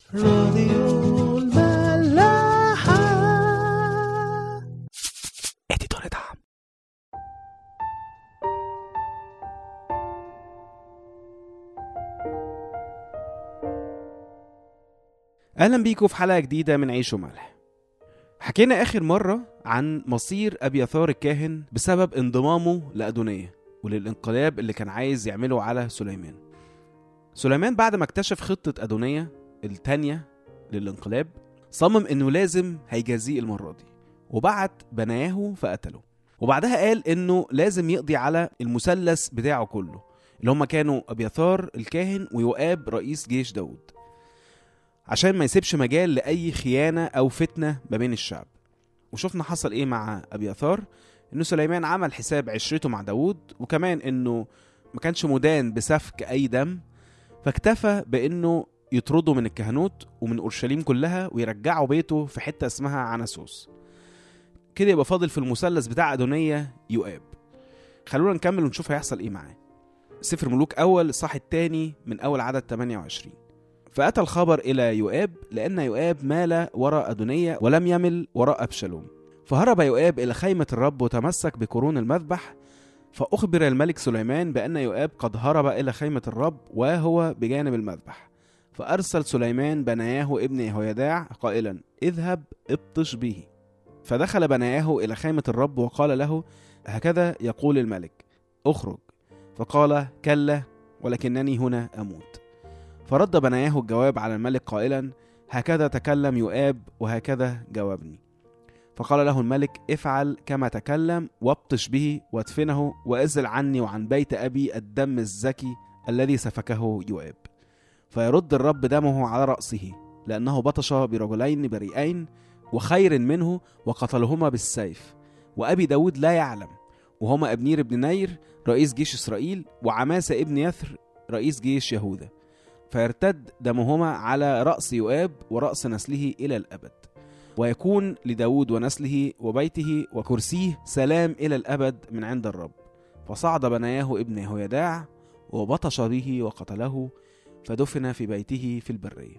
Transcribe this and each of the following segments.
راديو الملاحة اديتور دعم اهلا بيكم في حلقه جديده من عيش وملح حكينا اخر مره عن مصير ابيثار الكاهن بسبب انضمامه لادونيه وللانقلاب اللي كان عايز يعمله على سليمان سليمان بعد ما اكتشف خطه ادونيه التانية للانقلاب صمم انه لازم هيجازيه المره دي وبعت بناياه فقتله وبعدها قال انه لازم يقضي على المثلث بتاعه كله اللي هم كانوا ابيثار الكاهن ويؤاب رئيس جيش داود عشان ما يسيبش مجال لاي خيانه او فتنه ما بين الشعب وشفنا حصل ايه مع ابيثار انه سليمان عمل حساب عشرته مع داود وكمان انه ما كانش مدان بسفك اي دم فاكتفى بانه يطرده من الكهنوت ومن اورشليم كلها ويرجعه بيته في حته اسمها عناسوس كده يبقى فاضل في المثلث بتاع ادونيه يؤاب خلونا نكمل ونشوف هيحصل ايه معاه سفر ملوك اول الصح الثاني من اول عدد 28 فاتى الخبر الى يؤاب لان يؤاب مال وراء ادونيه ولم يمل وراء ابشالوم فهرب يؤاب الى خيمه الرب وتمسك بقرون المذبح فاخبر الملك سليمان بان يؤاب قد هرب الى خيمه الرب وهو بجانب المذبح فارسل سليمان بناياه ابن يهويداع قائلا اذهب ابطش به فدخل بناياه الى خيمه الرب وقال له هكذا يقول الملك اخرج فقال كلا ولكنني هنا اموت فرد بناياه الجواب على الملك قائلا هكذا تكلم يؤاب وهكذا جاوبني فقال له الملك افعل كما تكلم وابطش به وادفنه وازل عني وعن بيت ابي الدم الزكي الذي سفكه يؤاب فيرد الرب دمه على رأسه لأنه بطش برجلين بريئين وخير منه وقتلهما بالسيف وأبي داود لا يعلم وهما أبنير بن نير رئيس جيش إسرائيل وعماسة ابن يثر رئيس جيش يهوذا فيرتد دمهما على رأس يؤاب ورأس نسله إلى الأبد ويكون لداود ونسله وبيته وكرسيه سلام إلى الأبد من عند الرب فصعد بناياه ابن يهويداع وبطش به وقتله فدفن في بيته في البرية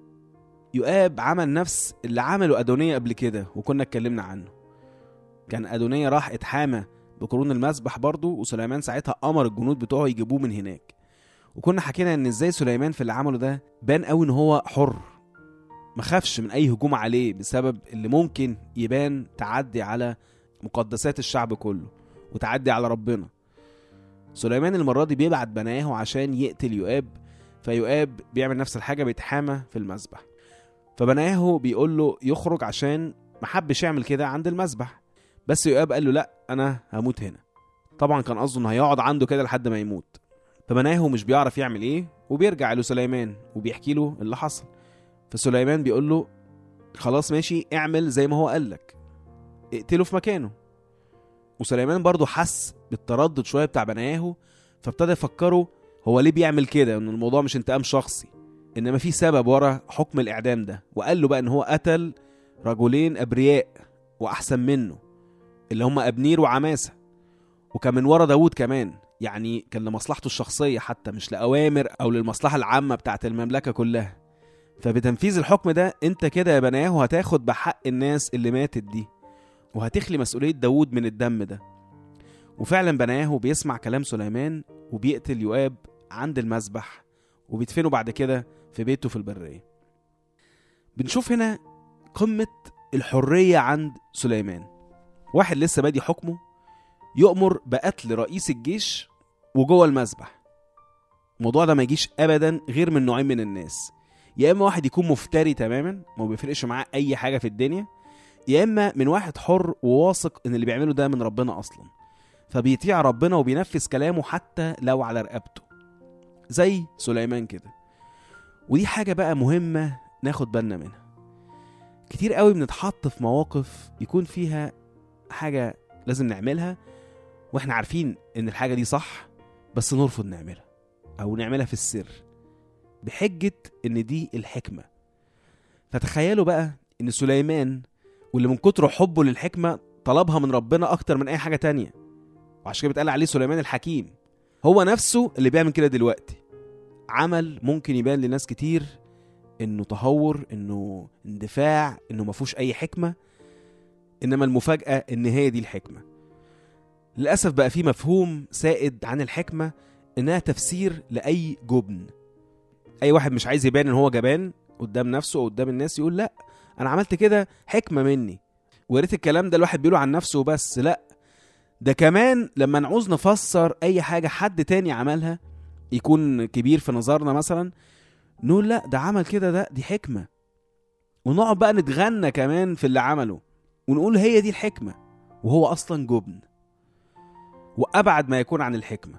يؤاب عمل نفس اللي عمله أدونية قبل كده وكنا اتكلمنا عنه كان أدونية راح اتحامى بقرون المسبح برضه وسليمان ساعتها أمر الجنود بتوعه يجيبوه من هناك وكنا حكينا ان ازاي سليمان في اللي عمله ده بان قوي ان هو حر ما خافش من اي هجوم عليه بسبب اللي ممكن يبان تعدي على مقدسات الشعب كله وتعدي على ربنا سليمان المرة دي بيبعت بناياه عشان يقتل يؤاب فيؤاب بيعمل نفس الحاجة بيتحامى في المسبح فبناياه بيقول له يخرج عشان محبش يعمل كده عند المسبح بس يؤاب قال له لا انا هموت هنا طبعا كان قصده انه هيقعد عنده كده لحد ما يموت فبناهو مش بيعرف يعمل ايه وبيرجع لسليمان وبيحكي له اللي حصل فسليمان بيقول له خلاص ماشي اعمل زي ما هو قال لك اقتله في مكانه وسليمان برضه حس بالتردد شويه بتاع بناياهو فابتدى يفكره هو ليه بيعمل كده ان الموضوع مش انتقام شخصي انما في سبب ورا حكم الاعدام ده وقال له بقى ان هو قتل رجلين ابرياء واحسن منه اللي هم ابنير وعماسه وكان من ورا داوود كمان يعني كان لمصلحته الشخصية حتى مش لأوامر أو للمصلحة العامة بتاعت المملكة كلها فبتنفيذ الحكم ده انت كده يا بناياه هتاخد بحق الناس اللي ماتت دي وهتخلي مسؤولية داوود من الدم ده وفعلا بناياه بيسمع كلام سليمان وبيقتل يؤاب عند المذبح وبيدفنه بعد كده في بيته في البرية بنشوف هنا قمة الحرية عند سليمان واحد لسه بادي حكمه يؤمر بقتل رئيس الجيش وجوه المذبح الموضوع ده ما يجيش ابدا غير من نوعين من الناس يا اما واحد يكون مفتري تماما ما بيفرقش معاه اي حاجه في الدنيا يا اما من واحد حر وواثق ان اللي بيعمله ده من ربنا اصلا فبيطيع ربنا وبينفذ كلامه حتى لو على رقبته زي سليمان كده ودي حاجه بقى مهمه ناخد بالنا منها كتير قوي بنتحط في مواقف يكون فيها حاجه لازم نعملها واحنا عارفين ان الحاجه دي صح بس نرفض نعملها او نعملها في السر بحجه ان دي الحكمه فتخيلوا بقى ان سليمان واللي من كتر حبه للحكمه طلبها من ربنا اكتر من اي حاجه تانية وعشان كده بيتقال عليه سليمان الحكيم هو نفسه اللي بيعمل كده دلوقتي عمل ممكن يبان لناس كتير انه تهور انه اندفاع انه ما فيهوش اي حكمه انما المفاجاه ان هي دي الحكمه للاسف بقى في مفهوم سائد عن الحكمه انها تفسير لاي جبن اي واحد مش عايز يبان ان هو جبان قدام نفسه او قدام الناس يقول لا انا عملت كده حكمه مني ويا ريت الكلام ده الواحد بيقوله عن نفسه بس لا ده كمان لما نعوز نفسر اي حاجه حد تاني عملها يكون كبير في نظرنا مثلا نقول لا ده عمل كده ده دي حكمه ونقعد بقى نتغنى كمان في اللي عمله ونقول هي دي الحكمه وهو اصلا جبن وابعد ما يكون عن الحكمه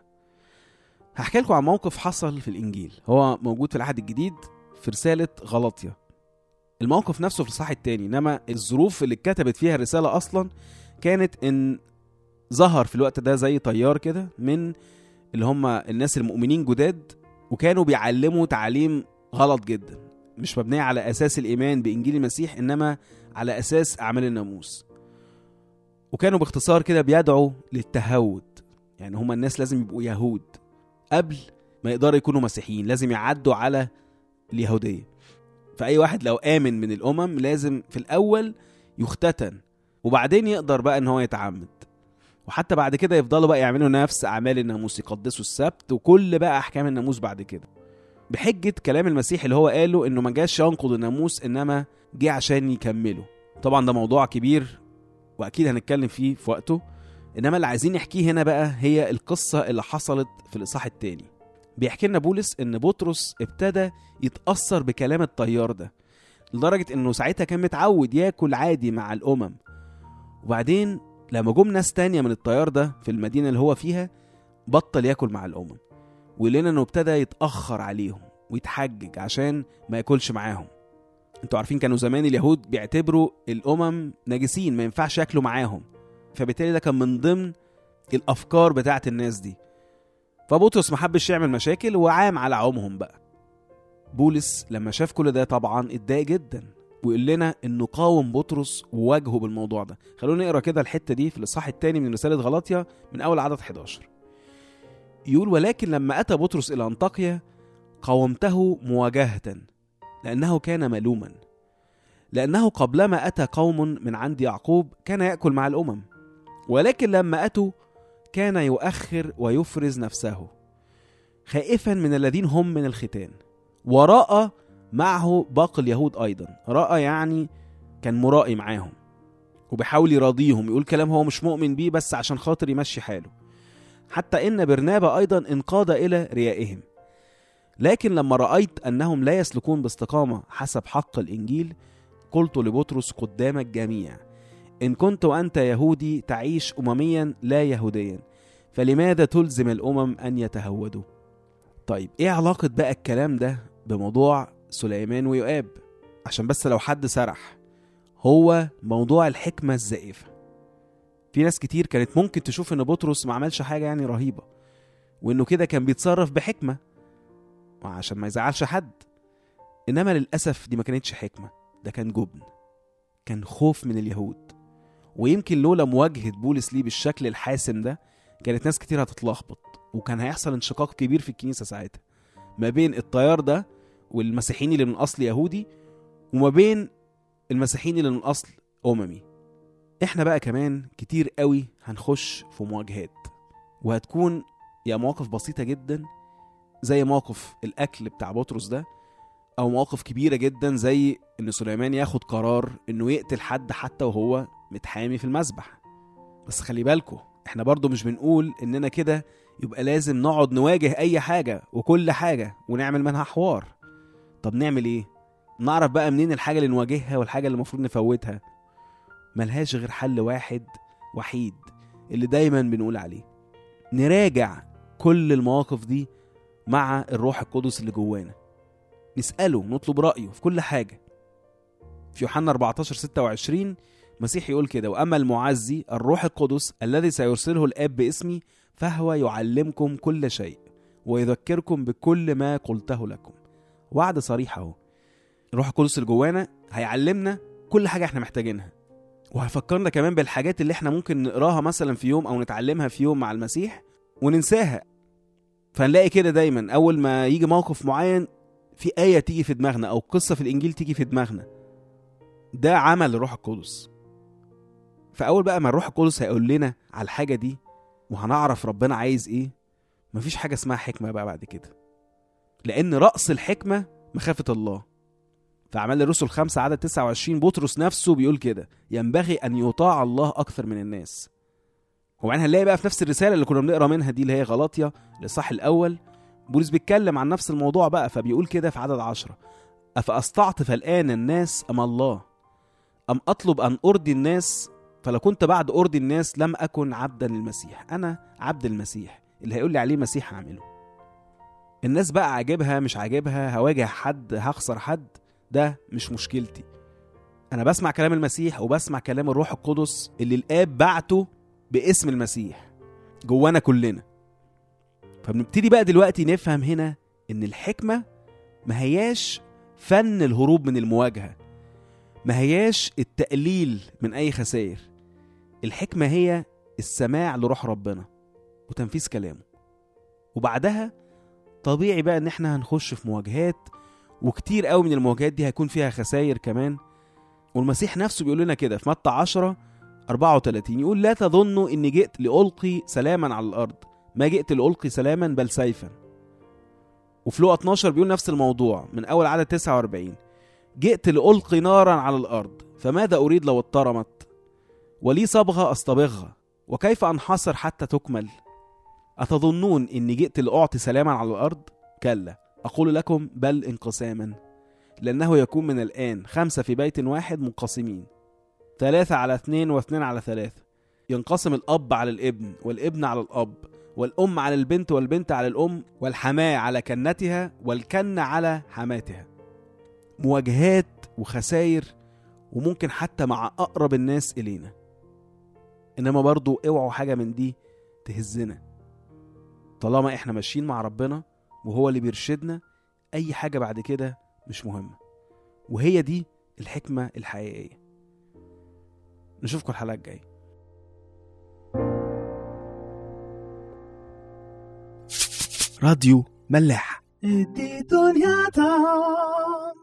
هحكي لكم عن موقف حصل في الانجيل هو موجود في العهد الجديد في رساله غلطيا الموقف نفسه في الصح التاني انما الظروف اللي اتكتبت فيها الرساله اصلا كانت ان ظهر في الوقت ده زي طيار كده من اللي هم الناس المؤمنين جداد وكانوا بيعلموا تعليم غلط جدا مش مبنية على أساس الإيمان بإنجيل المسيح إنما على أساس أعمال الناموس وكانوا باختصار كده بيدعوا للتهود يعني هما الناس لازم يبقوا يهود قبل ما يقدروا يكونوا مسيحيين لازم يعدوا على اليهودية فأي واحد لو آمن من الأمم لازم في الأول يختتن وبعدين يقدر بقى إن هو يتعمد وحتى بعد كده يفضلوا بقى يعملوا نفس اعمال الناموس يقدسوا السبت وكل بقى احكام الناموس بعد كده بحجه كلام المسيح اللي هو قاله انه ما جاش ينقض الناموس انما جه عشان يكمله طبعا ده موضوع كبير واكيد هنتكلم فيه في وقته انما اللي عايزين نحكيه هنا بقى هي القصه اللي حصلت في الاصحاح التاني بيحكي لنا بولس ان بطرس ابتدى يتاثر بكلام الطيار ده لدرجه انه ساعتها كان متعود ياكل عادي مع الامم وبعدين لما جم ناس تانية من الطيار ده في المدينة اللي هو فيها بطل ياكل مع الأمم ولنا انه ابتدى يتأخر عليهم ويتحجج عشان ما ياكلش معاهم انتوا عارفين كانوا زمان اليهود بيعتبروا الأمم نجسين ما ينفعش ياكلوا معاهم فبالتالي ده كان من ضمن الأفكار بتاعت الناس دي فبطرس ما حبش يعمل مشاكل وعام على عمهم بقى بولس لما شاف كل ده طبعا اتضايق جدا ويقول لنا انه قاوم بطرس وواجهه بالموضوع ده خلونا نقرا كده الحته دي في الاصحاح الثاني من رساله غلاطيا من اول عدد 11 يقول ولكن لما اتى بطرس الى انطاكيا قاومته مواجهه لانه كان ملوما لانه قبلما اتى قوم من عند يعقوب كان ياكل مع الامم ولكن لما اتوا كان يؤخر ويفرز نفسه خائفا من الذين هم من الختان وراء معه باقي اليهود ايضا راى يعني كان مرائي معاهم وبيحاول يراضيهم يقول كلام هو مش مؤمن بيه بس عشان خاطر يمشي حاله حتى ان برنابا ايضا انقاد الى ريائهم لكن لما رايت انهم لا يسلكون باستقامه حسب حق الانجيل قلت لبطرس قدام الجميع ان كنت وانت يهودي تعيش امميا لا يهوديا فلماذا تلزم الامم ان يتهودوا طيب ايه علاقه بقى الكلام ده بموضوع سليمان ويؤاب عشان بس لو حد سرح هو موضوع الحكمة الزائفة في ناس كتير كانت ممكن تشوف ان بطرس ما عملش حاجة يعني رهيبة وانه كده كان بيتصرف بحكمة عشان ما يزعلش حد انما للأسف دي ما كانتش حكمة ده كان جبن كان خوف من اليهود ويمكن لولا مواجهة بولس ليه بالشكل الحاسم ده كانت ناس كتير هتتلخبط وكان هيحصل انشقاق كبير في الكنيسة ساعتها ما بين التيار ده والمسيحيين اللي من اصل يهودي وما بين المسيحيين اللي من اصل اممي احنا بقى كمان كتير قوي هنخش في مواجهات وهتكون يا مواقف بسيطة جدا زي موقف الأكل بتاع بطرس ده أو مواقف كبيرة جدا زي إن سليمان ياخد قرار إنه يقتل حد حتى وهو متحامي في المذبح بس خلي بالكوا احنا برضو مش بنقول إننا كده يبقى لازم نقعد نواجه أي حاجة وكل حاجة ونعمل منها حوار طب نعمل ايه نعرف بقى منين الحاجه اللي نواجهها والحاجه اللي المفروض نفوتها ملهاش غير حل واحد وحيد اللي دايما بنقول عليه نراجع كل المواقف دي مع الروح القدس اللي جوانا نسأله نطلب رأيه في كل حاجة في يوحنا 14 26 المسيح يقول كده وأما المعزي الروح القدس الذي سيرسله الآب باسمي فهو يعلمكم كل شيء ويذكركم بكل ما قلته لكم وعد صريح اهو الروح القدس اللي جوانا هيعلمنا كل حاجه احنا محتاجينها وهيفكرنا كمان بالحاجات اللي احنا ممكن نقراها مثلا في يوم او نتعلمها في يوم مع المسيح وننساها فنلاقي كده دايما اول ما يجي موقف معين في آية تيجي في دماغنا أو قصة في الإنجيل تيجي في دماغنا ده عمل الروح القدس فأول بقى ما الروح القدس هيقول لنا على الحاجة دي وهنعرف ربنا عايز إيه مفيش حاجة اسمها حكمة بقى بعد كده لأن رأس الحكمة مخافة الله في أعمال الرسل خمسة عدد 29 بطرس نفسه بيقول كده ينبغي أن يطاع الله أكثر من الناس وبعدين هنلاقي بقى في نفس الرسالة اللي كنا بنقرا منها دي اللي هي غلاطيا الإصحاح الأول بولس بيتكلم عن نفس الموضوع بقى فبيقول كده في عدد عشرة أفأستعطف الآن الناس أم الله أم أطلب أن أرضي الناس فلو كنت بعد أرضي الناس لم أكن عبدا للمسيح أنا عبد المسيح اللي هيقول لي عليه مسيح هعمله الناس بقى عاجبها مش عاجبها هواجه حد هخسر حد ده مش مشكلتي أنا بسمع كلام المسيح وبسمع كلام الروح القدس اللي الآب بعته باسم المسيح جوانا كلنا فبنبتدي بقى دلوقتي نفهم هنا ان الحكمة ما هياش فن الهروب من المواجهة ما هياش التقليل من أي خسائر الحكمة هي السماع لروح ربنا وتنفيذ كلامه وبعدها طبيعي بقى ان احنا هنخش في مواجهات وكتير قوي من المواجهات دي هيكون فيها خسائر كمان والمسيح نفسه بيقول لنا كده في متى 10 34 يقول لا تظنوا اني جئت لألقي سلاما على الأرض ما جئت لألقي سلاما بل سيفا وفي لقا 12 بيقول نفس الموضوع من أول عدد 49 جئت لألقي نارا على الأرض فماذا أريد لو اضطرمت ولي صبغة أصطبغها وكيف أنحصر حتى تكمل أتظنون إني جئت لأعطي سلاما على الأرض كلا أقول لكم بل انقساما لأنه يكون من الآن خمسة في بيت واحد منقسمين ثلاثة على اثنين واثنين على ثلاثة ينقسم الأب على الابن والابن على الأب والأم على البنت والبنت على الأم والحماة على كنتها والكنة على حماتها مواجهات وخساير وممكن حتى مع أقرب الناس إلينا إنما برضو اوعوا حاجة من دي تهزنا طالما احنا ماشيين مع ربنا وهو اللي بيرشدنا أي حاجة بعد كده مش مهمة وهي دي الحكمة الحقيقية نشوفكم الحلقة الجاية راديو ملاح ادي دنيا دام